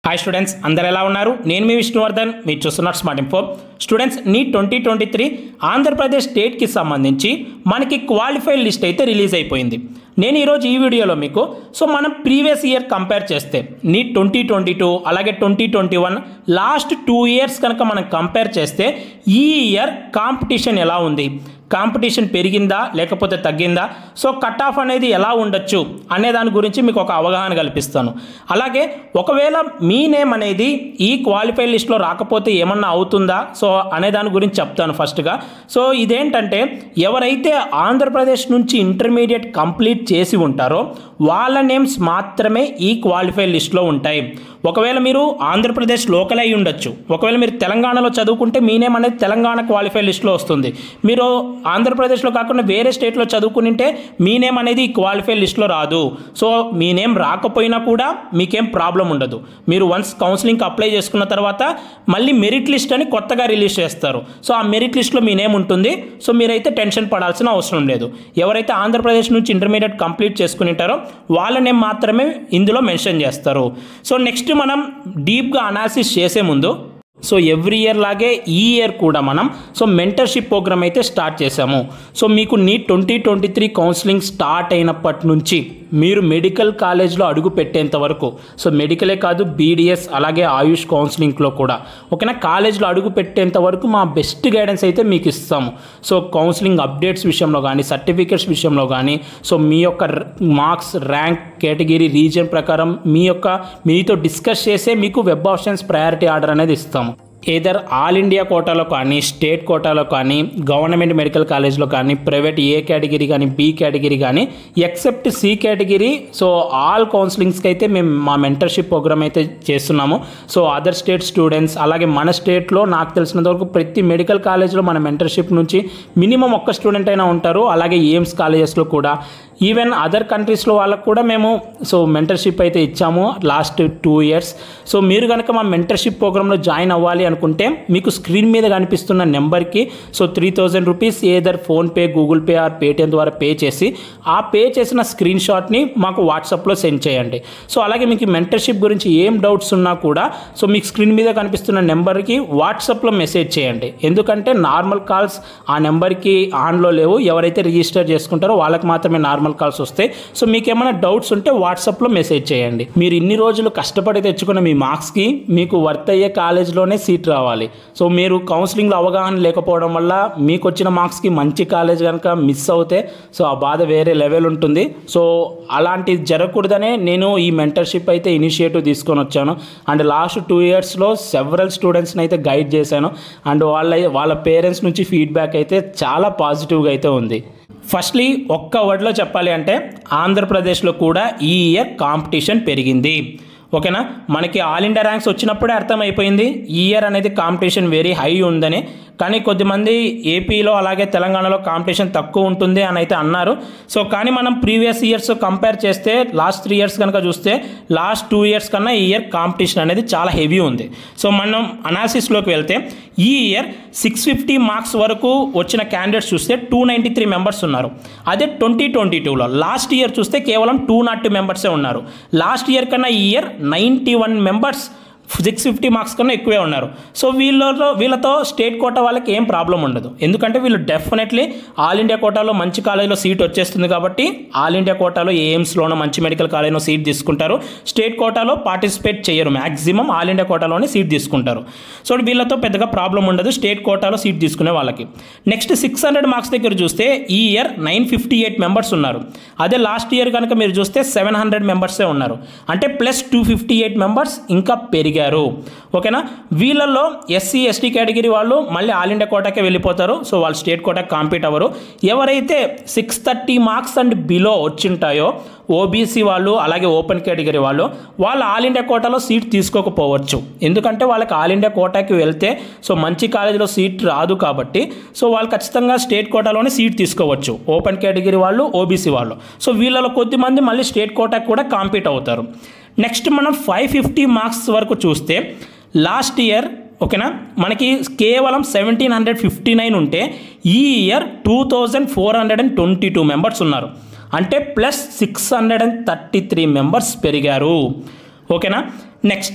hi students అందరు ఎలా ఉన్నారు నేను మీ విష్ణువర్ధన్ మీరు చూస్తున్నారు స్మార్ట్ ఇన్ఫో స్టూడెంట్స్ నీ ట్వంటీ ట్వంటీ త్రీ ఆంధ్రప్రదేశ్ స్టేట్కి సంబంధించి మనకి క్వాలిఫైడ్ లిస్ట్ అయితే రిలీజ్ అయిపోయింది నేను ఈరోజు ఈ వీడియోలో మీకు సో మనం ప్రీవియస్ ఇయర్ కంపేర్ చేస్తే నీ ట్వంటీ ట్వంటీ టూ అలాగే twenty twenty one last two years కనుక మనం కంపేర్ చేస్తే ఈ ఇయర్ కాంపిటీషన్ ఎలా ఉంది కాంపిటీషన్ పెరిగిందా లేకపోతే తగ్గిందా సో కట్ ఆఫ్ అనేది ఎలా ఉండొచ్చు అనే దాని గురించి మీకు ఒక అవగాహన కల్పిస్తాను అలాగే ఒకవేళ మీ నేమ్ అనేది ఈ క్వాలిఫై లిస్ట్లో రాకపోతే ఏమన్నా అవుతుందా సో అనే దాని గురించి చెప్తాను ఫస్ట్గా సో ఇదేంటంటే ఎవరైతే ఆంధ్రప్రదేశ్ నుంచి ఇంటర్మీడియట్ కంప్లీట్ చేసి ఉంటారో వాళ్ళ నేమ్స్ మాత్రమే ఈ క్వాలిఫై లిస్ట్లో ఉంటాయి ఒకవేళ మీరు ఆంధ్రప్రదేశ్ లోకల్ అయి ఉండొచ్చు ఒకవేళ మీరు తెలంగాణలో చదువుకుంటే మీ నేమ్ అనేది తెలంగాణ క్వాలిఫై లిస్ట్లో వస్తుంది మీరు ఆంధ్రప్రదేశ్లో కాకుండా వేరే స్టేట్లో చదువుకుంటే మీ నేమ్ అనేది ఈ క్వాలిఫై లిస్ట్లో రాదు సో మీ నేమ్ రాకపోయినా కూడా మీకేం ప్రాబ్లం ఉండదు మీరు వన్స్ కౌన్సిలింగ్కి అప్లై చేసుకున్న తర్వాత మళ్ళీ మెరిట్ లిస్ట్ అని కొత్తగా రిలీజ్ చేస్తారు సో ఆ మెరిట్ లిస్ట్లో మీ నేమ్ ఉంటుంది సో మీరైతే టెన్షన్ పడాల్సిన అవసరం లేదు ఎవరైతే ఆంధ్రప్రదేశ్ నుంచి ఇంటర్మీడియట్ కంప్లీట్ చేసుకుని ఉంటారో వాళ్ళ నేమ్ మాత్రమే ఇందులో మెన్షన్ చేస్తారు సో నెక్స్ట్ మనం డీప్గా అనాలిసిస్ చేసే ముందు సో ఎవ్రీ ఇయర్ లాగే ఈ ఇయర్ కూడా మనం సో మెంటర్షిప్ ప్రోగ్రామ్ అయితే స్టార్ట్ చేశాము సో మీకు NEET twenty twenty three counselling start అయినప్పటి నుంచి మీరు మెడికల్ కాలేజ్లో అడుగు పెట్టేంత వరకు సో మెడికలే కాదు బీడిఎస్ అలాగే ఆయుష్ కౌన్సిలింగ్లో కూడా ఓకేనా కాలేజ్లో అడుగు పెట్టేంత వరకు మా బెస్ట్ గైడెన్స్ అయితే మీకు ఇస్తాము సో కౌన్సిలింగ్ అప్డేట్స్ విషయంలో కానీ సర్టిఫికేట్స్ విషయంలో కానీ సో మీ యొక్క మార్క్స్ ర్యాంక్ కేటగిరీ రీజియన్ ప్రకారం మీ యొక్క మీతో డిస్కస్ చేసే మీకు వెబ్ ఆప్షన్స్ ప్రయారిటీ ఆర్డర్ అనేది ఇస్తాము ఏదర్ ఆల్ ఇండియా కోటాలో కానీ స్టేట్ కోటాలో కానీ గవర్నమెంట్ మెడికల్ కాలేజ్లో కానీ ప్రైవేట్ ఏ కేటగిరీ కానీ బి కేటగిరీ కానీ except C category so all కౌన్సిలింగ్స్కి అయితే మేము మా మెంటర్షిప్ ప్రోగ్రామ్ అయితే చేస్తున్నాము సో అదర్ స్టేట్ స్టూడెంట్స్ అలాగే మన స్టేట్లో నాకు తెలిసినంత వరకు ప్రతి మెడికల్ కాలేజ్లో మన మెంటర్షిప్ నుంచి మినిమం ఒక్క స్టూడెంట్ అయినా ఉంటారు అలాగే ఎయిమ్స్ కాలేజెస్లో కూడా ఈవెన్ అదర్ కంట్రీస్లో వాళ్ళకు కూడా మేము సో మెంటర్షిప్ అయితే ఇచ్చాము లాస్ట్ టూ ఇయర్స్ సో మీరు కనుక మా మెంటర్షిప్ ప్రోగ్రాంలో జాయిన్ అవ్వాలి అనుకుంటే మీకు స్క్రీన్ మీద కనిపిస్తున్న నెంబర్కి so three thousand rupees either PhonePe Google Pay or Paytm ద్వారా పే చేసి ఆ పే చేసిన స్క్రీన్ షాట్ని మాకు వాట్సాప్లో సెండ్ చేయండి సో అలాగే మీకు మెంటర్షిప్ గురించి ఏం డౌట్స్ ఉన్నా కూడా సో మీకు స్క్రీన్ మీద కనిపిస్తున్న నెంబర్కి వాట్సాప్లో మెసేజ్ చేయండి ఎందుకంటే నార్మల్ కాల్స్ ఆ నెంబర్కి ఆన్లో లేవు ఎవరైతే రిజిస్టర్ చేసుకుంటారో వాళ్ళకి మాత్రమే నార్మల్ కాల్స్ వస్తాయి సో మీకు ఏమైనా డౌట్స్ ఉంటే వాట్సాప్లో మెసేజ్ చేయండి మీరు ఇన్ని రోజులు కష్టపడి తెచ్చుకున్న మీ మార్క్స్కి మీకు వర్త్ అయ్యే కాలేజ్లోనే సీట్ రావాలి సో మీరు కౌన్సిలింగ్లో అవగాహన లేకపోవడం వల్ల మీకు వచ్చిన మార్క్స్కి మంచి కాలేజ్ కనుక మిస్ అవుతే సో ఆ బాధ వేరే లెవెల్ ఉంటుంది సో అలాంటిది జరగకూడదనే నేను ఈ మెంటర్షిప్ అయితే ఇనిషియేటివ్ తీసుకొని వచ్చాను అండ్ లాస్ట్ టూ ఇయర్స్లో సెవరల్ స్టూడెంట్స్ని అయితే గైడ్ చేశాను అండ్ వాళ్ళ వాళ్ళ పేరెంట్స్ నుంచి ఫీడ్బ్యాక్ అయితే చాలా పాజిటివ్గా అయితే ఉంది ఫస్ట్లీ ఒక్క వర్డ్లో చెప్పాలి అంటే ఆంధ్రప్రదేశ్లో కూడా ఈ ఇయర్ కాంపిటీషన్ పెరిగింది ఓకేనా మనకి ఆల్ ఇండియా ర్యాంక్స్ వచ్చినప్పుడే అర్థమైపోయింది ఈ ఇయర్ అనేది కాంపిటీషన్ వెరీ హై ఉందని కానీ కొద్దిమంది ఏపీలో అలాగే తెలంగాణలో కాంపిటీషన్ తక్కువ ఉంటుంది అని అయితే అన్నారు సో కానీ మనం ప్రీవియస్ ఇయర్స్ కంపేర్ చేస్తే లాస్ట్ త్రీ ఇయర్స్ కనుక చూస్తే లాస్ట్ టూ ఇయర్స్ కన్నా ఈ ఇయర్ కాంపిటీషన్ అనేది చాలా హెవీ ఉంది సో మనం అనాలిసిస్లోకి వెళ్తే ఈ ఇయర్ సిక్స్ ఫిఫ్టీ మార్క్స్ వరకు వచ్చిన క్యాండిడేట్స్ చూస్తే టూ నైంటీ త్రీ మెంబర్స్ ఉన్నారు అదే ట్వంటీ ట్వంటీ టూలో లాస్ట్ ఇయర్ చూస్తే కేవలం టూ నాట్ టూ మెంబర్సే ఉన్నారు లాస్ట్ ఇయర్ కన్నా ఈ year ninety one members six fifty marks కన్నా ఎక్కువే ఉన్నారు సో వీళ్ళతో వీళ్ళతో స్టేట్ కోటా వాళ్ళకి ఏం ప్రాబ్లం ఉండదు ఎందుకంటే వీళ్ళు డెఫినెట్లీ ఆల్ ఇండియా కోటాలో మంచి కాలేజీలో సీట్ వచ్చేస్తుంది కాబట్టి ఆల్ ఇండియా కోటాలో ఎయిమ్స్లోనో మంచి మెడికల్ కాలేజ్లో సీట్ తీసుకుంటారు స్టేట్ కోటాలో పార్టిసిపేట్ చేయరు మ్యాక్సిమం ఆల్ ఇండియా కోటాలోనే సీట్ తీసుకుంటారు సో వీళ్ళతో పెద్దగా ప్రాబ్లం ఉండదు స్టేట్ కోటాలో సీట్ తీసుకునే వాళ్ళకి నెక్స్ట్ సిక్స్ హండ్రెడ్ మార్క్స్ దగ్గర చూస్తే ఈ year nine fifty eight members ఉన్నారు అదే లాస్ట్ ఇయర్ కనుక మీరు చూస్తే సెవెన్ హండ్రెడ్ మెంబర్సే ఉన్నారు అంటే plus two fifty eight members ఇంకా పెరిగారు పెరిగారు ఓకేనా వీళ్ళల్లో ఎస్సీ ఎస్టీ కేటగిరీ వాళ్ళు మళ్ళీ ఆల్ ఇండియా కోటాకే వెళ్ళిపోతారు సో వాళ్ళు స్టేట్ కోటాకి కాంపీట్ అవ్వరు ఎవరైతే six thirty marks and below వచ్చింటాయో ఓబీసీ వాళ్ళు అలాగే ఓపెన్ కేటగిరీ వాళ్ళు వాళ్ళు ఆల్ ఇండియా కోటాలో సీట్ తీసుకోకపోవచ్చు ఎందుకంటే వాళ్ళకి ఆల్ ఇండియా కోటాకి వెళ్తే సో మంచి కాలేజీలో సీట్ రాదు కాబట్టి సో వాళ్ళు ఖచ్చితంగా స్టేట్ కోటాలోనే సీట్ తీసుకోవచ్చు ఓపెన్ కేటగిరీ వాళ్ళు ఓబీసీ వాళ్ళు సో వీళ్ళలో కొద్దిమంది మళ్ళీ స్టేట్ కోటాకి కూడా కాంపీట్ అవుతారు నెక్స్ట్ మనం ఫైవ్ ఫిఫ్టీ మార్క్స్ వరకు చూస్తే లాస్ట్ ఇయర్ ఓకేనా మనకి కేవలం సెవెంటీన్ హండ్రెడ్ ఫిఫ్టీ నైన్ ఉంటే ఈ year two thousand four hundred and twenty two members ఉన్నారు అంటే plus six hundred and thirty three members పెరిగారు ఓకేనా నెక్స్ట్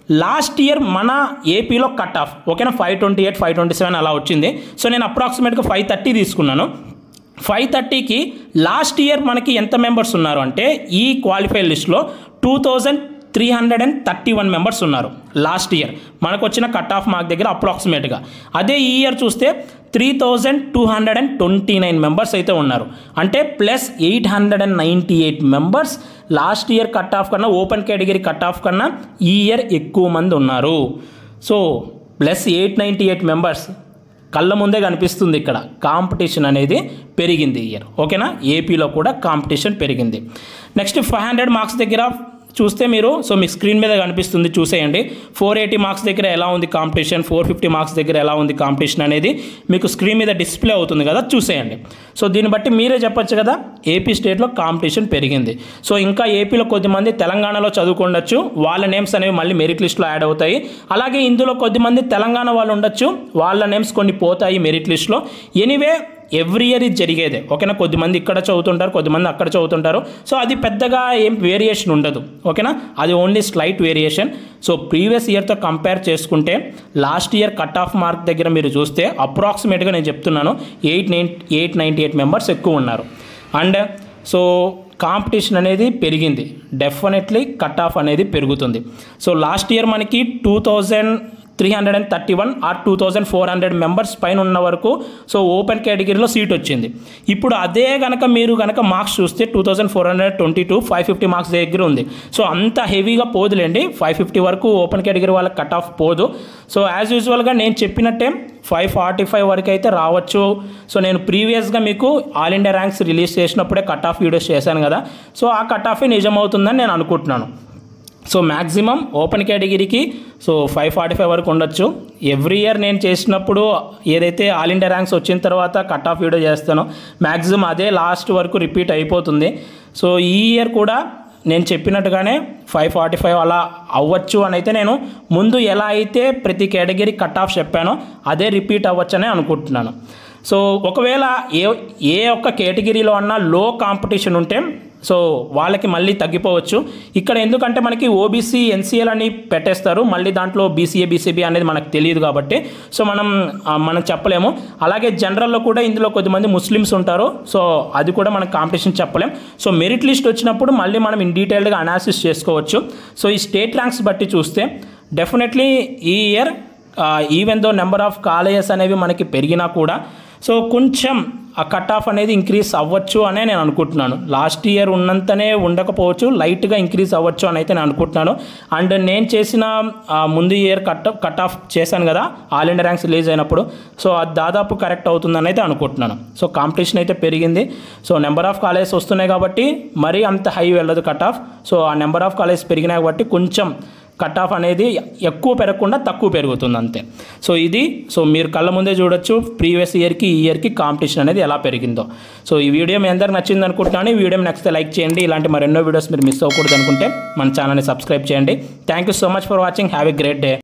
లాస్ట్ ఇయర్ మన ఏపీలో కట్ ఆఫ్ ఓకేనా five twenty eight five twenty seven అలా వచ్చింది సో నేను అప్రాక్సిమేట్గా ఫైవ్ థర్టీ తీసుకున్నాను ఫైవ్ థర్టీకి లాస్ట్ ఇయర్ మనకి ఎంత మెంబర్స్ ఉన్నారు అంటే ఈ క్వాలిఫైడ్ లిస్ట్లో two thousand three hundred and thirty one members ఉన్నారు లాస్ట్ ఇయర్ మనకు వచ్చిన కట్ ఆఫ్ మార్క్ దగ్గర అప్రాక్సిమేట్గా అదే ఈ ఇయర్ చూస్తే three thousand two hundred and twenty nine members అయితే ఉన్నారు అంటే plus eight hundred and ninety eight members last year cut off కన్నా ఓపెన్ కేటగిరీ కట్ ఆఫ్ కన్నా ఈ ఇయర్ ఎక్కువ మంది ఉన్నారు so plus eight ninety eight members కళ్ళ ముందే కనిపిస్తుంది ఇక్కడ కాంపిటీషన్ అనేది పెరిగింది ఈ ఇయర్ ఓకేనా ఏపీలో కూడా కాంపిటీషన్ పెరిగింది నెక్స్ట్ ఫైవ్ హండ్రెడ్ మార్క్స్ దగ్గర చూస్తే మీరు సో మీకు స్క్రీన్ మీద కనిపిస్తుంది చూసేయండి ఫోర్ ఎయిటీ మార్క్స్ దగ్గర ఎలా ఉంది కాంపిటీషన్ ఫోర్ ఫిఫ్టీ మార్క్స్ దగ్గర ఎలా ఉంది కాంపిటీషన్ అనేది మీకు స్క్రీన్ మీద డిస్ప్లే అవుతుంది కదా చూసేయండి సో దీన్ని బట్టి మీరే చెప్పొచ్చు కదా ఏపీ స్టేట్లో కాంపిటీషన్ పెరిగింది సో ఇంకా ఏపీలో కొద్దిమంది తెలంగాణలో చదువుకుండొచ్చు వాళ్ళ నేమ్స్ అనేవి మళ్ళీ మెరిట్ లిస్ట్లో యాడ్ అవుతాయి అలాగే ఇందులో కొద్దిమంది తెలంగాణ వాళ్ళు ఉండొచ్చు వాళ్ళ నేమ్స్ కొన్ని పోతాయి మెరిట్ లిస్ట్లో ఎనీవే ఎవ్రీ ఇయర్ ఇది జరిగేదే ఓకేనా కొద్దిమంది ఇక్కడ చదువుతుంటారు కొద్దిమంది అక్కడ చదువుతుంటారు సో అది పెద్దగా ఏం వేరియేషన్ ఉండదు ఓకేనా అది only slight variation so previous ఇయర్తో కంపేర్ చేసుకుంటే last year cut off mark దగ్గర మీరు చూస్తే అప్రాక్సిమేట్గా నేను చెప్తున్నాను eight nine eight ninety eight members ఎక్కువ ఉన్నారు అండ్ సో కాంపిటీషన్ అనేది పెరిగింది డెఫినెట్లీ కట్ ఆఫ్ అనేది పెరుగుతుంది సో లాస్ట్ ఇయర్ మనకి two thousand three hundred and thirty one or two thousand four hundred members పైన ఉన్న వరకు సో ఓపెన్ కేటగిరీలో సీట్ వచ్చింది ఇప్పుడు అదే కనుక మీరు కనుక మార్క్స్ చూస్తే two thousand four hundred twenty two five fifty marks దగ్గర ఉంది సో అంత హెవీగా పోదులేండి ఫైవ్ ఫిఫ్టీ వరకు ఓపెన్ కేటగిరీ వాళ్ళకి కట్ ఆఫ్ పోదు సో యాజ్ యూజువల్గా నేను చెప్పినట్టే ఫైవ్ ఫార్టీ ఫైవ్ వరకు అయితే రావచ్చు సో నేను ప్రీవియస్గా మీకు ఆల్ ఇండియా ర్యాంక్స్ రిలీజ్ చేసినప్పుడే కట్ ఆఫ్ వీడియోస్ చేశాను కదా సో ఆ కట్ ఆఫే నిజమవుతుందని నేను అనుకుంటున్నాను సో మ్యాక్సిమం ఓపెన్ కేటగిరీకి సో ఫైవ్ ఫార్టీ ఫైవ్ వరకు ఉండొచ్చు ఎవ్రీ ఇయర్ నేను చేసినప్పుడు ఏదైతే ఆల్ ఇండియా ర్యాంక్స్ వచ్చిన తర్వాత కట్ ఆఫ్ వీడియో చేస్తానో మ్యాక్సిమం అదే లాస్ట్ వరకు రిపీట్ అయిపోతుంది సో ఈ ఇయర్ కూడా నేను చెప్పినట్టుగానే ఫైవ్ ఫార్టీ ఫైవ్ అలా అవ్వచ్చు అని అయితే నేను ముందు ఎలా అయితే ప్రతి కేటగిరీ కట్ ఆఫ్ చెప్పానో అదే రిపీట్ అవ్వచ్చని అనుకుంటున్నాను సో ఒకవేళ ఏ ఏ ఒక్క కేటగిరీలో అన్నా లో కాంపిటీషన్ ఉంటే సో వాళ్ళకి మళ్ళీ తగ్గిపోవచ్చు ఇక్కడ ఎందుకంటే మనకి ఓబీసీ ఎన్సీఎల్ అని పెట్టేస్తారు మళ్ళీ దాంట్లో బీసీఏ బీసీబీ అనేది మనకు తెలియదు కాబట్టి సో మనం ఆ, మనం చెప్పలేము అలాగే జనరల్లో కూడా ఇందులో కొద్దిమంది ముస్లిమ్స్ ఉంటారు సో అది కూడా మనకు కాంపిటీషన్ చెప్పలేం సో మెరిట్ లిస్ట్ వచ్చినప్పుడు మళ్ళీ మనం ఇన్ డీటెయిల్డ్గా అనాలిసిస్ చేసుకోవచ్చు సో ఈ స్టేట్ ర్యాంక్స్ బట్టి చూస్తే డెఫినెట్లీ ఈ year even though number of colleges అనేవి మనకి పెరిగినా కూడా సో కొంచెం ఆ కట్ ఆఫ్ అనేది ఇంక్రీజ్ అవ్వచ్చు అనే నేను అనుకుంటున్నాను లాస్ట్ ఇయర్ ఉన్నంతనే ఉండకపోవచ్చు లైట్గా ఇంక్రీజ్ అవ్వచ్చు అని అయితే నేను అనుకుంటున్నాను అండ్ నేను చేసిన ఆ, ముందు ఇయర్ కట్ కట్ ఆఫ్ చేశాను కదా ఆల్ ఇండియా ర్యాంక్స్ రిలీజ్ అయినప్పుడు సో అది దాదాపు కరెక్ట్ అవుతుందని అయితే అనుకుంటున్నాను సో కాంపిటీషన్ అయితే పెరిగింది సో నెంబర్ ఆఫ్ కాలేజెస్ వస్తున్నాయి కాబట్టి మరీ అంత హై వెళ్ళదు కట్ ఆఫ్ సో ఆ నెంబర్ ఆఫ్ కాలేజెస్ పెరిగినాయి కాబట్టి కొంచెం కట్ ఆఫ్ అనేది ఎక్కువ పెరగకుండా తక్కువ పెరుగుతుంది అంతే సో ఇది సో మీరు కళ్ళ ముందే చూడొచ్చు ప్రీవియస్ ఇయర్కి ఈ ఇయర్కి కాంపిటీషన్ అనేది ఎలా పెరిగిందో సో ఈ వీడియో మీ అందరికి నచ్చింది అనుకుంటున్నాను ఈ వీడియో నచ్చితే లైక్ చేయండి ఇలాంటి మరెన్నో వీడియోస్ మీరు మిస్ అవ్వకూడదు అనుకుంటే మన ఛానల్ని సబ్స్క్రైబ్ చేయండి thank you so much for watching have a great day